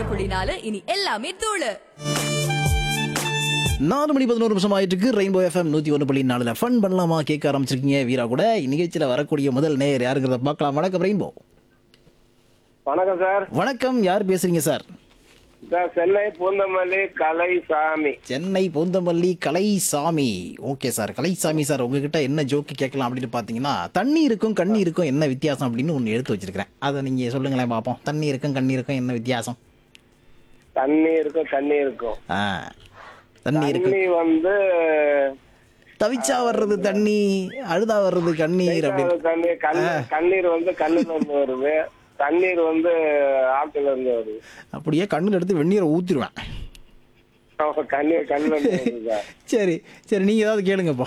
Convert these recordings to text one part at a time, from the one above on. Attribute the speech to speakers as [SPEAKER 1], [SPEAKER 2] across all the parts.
[SPEAKER 1] ஒண்ணு புள்ளி நாலு இனி எல்லாமே தூளு
[SPEAKER 2] நாலு மணி பதினோரு நிமிஷம் ஆயிட்டு இருக்கு ரெயின்போ எஃப்எம் நூத்தி ஒன்று புள்ளி நாலுல ஃபன் பண்ணலாமா கேட்க ஆரம்பிச்சிருக்கீங்க வீரா கூட நிகழ்ச்சியில வரக்கூடிய முதல் நேயர் யாருங்கிறத பார்க்கலாம் வணக்கம் ரெயின்போ
[SPEAKER 3] வணக்கம் சார்
[SPEAKER 2] வணக்கம் யார் பேசுறீங்க sir
[SPEAKER 3] sir Chennai Poonamallee Kalaisamy
[SPEAKER 2] Chennai Poonamallee Kalaisamy okay sir Kalaisamy sir உங்ககிட்ட என்ன ஜோக்கு கேட்கலாம் அப்படின்னு பார்த்தீங்கன்னா தண்ணி இருக்கும் கண்ணி இருக்கும் என்ன வித்தியாசம் அப்படின்னு ஒன்று எடுத்து வச்சிருக்கிறேன் அதை நீங்க சொல்லுங்களேன் பார்ப்போம் தண்ணி இருக்கும் கண்ணி இருக்கும் என்ன வித்தியாசம்
[SPEAKER 3] தண்ணி இருக்கும் தண்ணி இருக்கும்
[SPEAKER 2] ஆ தண்ணி இருக்கு
[SPEAKER 3] தண்ணி வந்து
[SPEAKER 2] தவிச்சா வர்றது தண்ணி அழுதா வர்றது கண்ணீர் அப்படின்னு
[SPEAKER 3] தண்ணி கண்ணீர் கண்ணீர் வந்து கண்ணுல இருந்து வருது தண்ணீர் வந்து ஆத்துல இருந்து வருது
[SPEAKER 2] அப்படியே கண்ணில் எடுத்து வெந்நீரை ஊற்றிடுவேன்
[SPEAKER 3] ஆமா, கண்ணீர் கண்ணுல இருந்து வருது சார்
[SPEAKER 2] சரி சரி நீங்கள் ஏதாவது கேளுங்கப்பா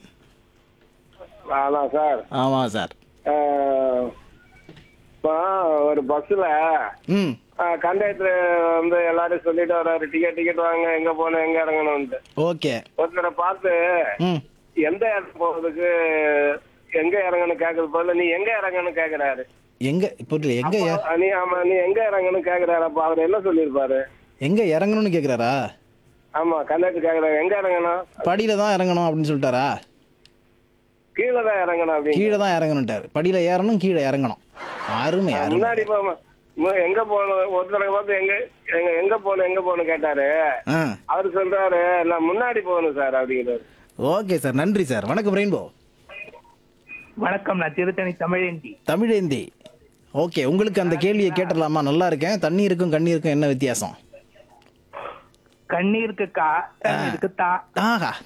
[SPEAKER 3] ஆனா சார்
[SPEAKER 2] ஆமாம் சார்
[SPEAKER 3] ஆஹ், இப்போ ஒரு பஸ்ல
[SPEAKER 2] ம்
[SPEAKER 3] கண்டக்டர் வந்து எல்லாரும் சொல்லிட்டு வர்றாரு டிக்கெட் டிக்கெட் வாங்க எங்க போகணும் எங்க இறங்கணும்ட்டு
[SPEAKER 2] ஓகே
[SPEAKER 3] ஒருத்தரை பார்த்து
[SPEAKER 2] ம்
[SPEAKER 3] எந்த இடம் போறதுக்கு எங்க இறங்கணும் கேக்குறது பதிலா நீ எங்க இறங்கணும் கேக்குறாரு
[SPEAKER 2] எங்கே இப்போ எங்கே
[SPEAKER 3] அப்போ நீ ஆமா நீ எங்க இறங்கணும் கேக்குறாரு அப்ப அவர் என்ன சொல்லிருப்பாரு
[SPEAKER 2] எங்கே இறங்கணும்னு கேட்குறாரா
[SPEAKER 3] ஆமா கண்டக்டர் கேக்குறாரு எங்க இறங்கணும்
[SPEAKER 2] படியில் தான் இறங்கணும் அப்படின்னு சொல்லிட்டாரா
[SPEAKER 3] கீழே தான் இறங்கணும் அப்படின்னு
[SPEAKER 2] கீழே தான் இறங்கணுன்ட்டார் படியில் ஏறணும் கீழே இறங்கணும் அருமை அருமை
[SPEAKER 3] முன்னாடி போமா மு- எங்க போகணும் ஒருத்தரை பார்த்து எங்க எங்க எங்க போகணும் எங்க போகணும் கேட்டாரு
[SPEAKER 2] ஆ
[SPEAKER 3] அவர் சொல்றாரு நான் முன்னாடி போகணும் சார் அப்படிங்கிறாரு
[SPEAKER 2] ஓகே சார் நன்றி சார் வணக்கம் ரெயின்போ
[SPEAKER 4] வணக்கம் நான் திருத்தணி தமிழேந்தி
[SPEAKER 2] தமிழேந்தி ஓகே உங்களுக்கு அந்த கேள்வியை கேட்டுடலாமா நல்லா இருக்கேன் தண்ணி இருக்கும் கண்ணி இருக்கும் என்ன வித்தியாசம்
[SPEAKER 4] கண்ணீருக்கு கா தண்ணீருக்கு தா
[SPEAKER 2] ஆஹா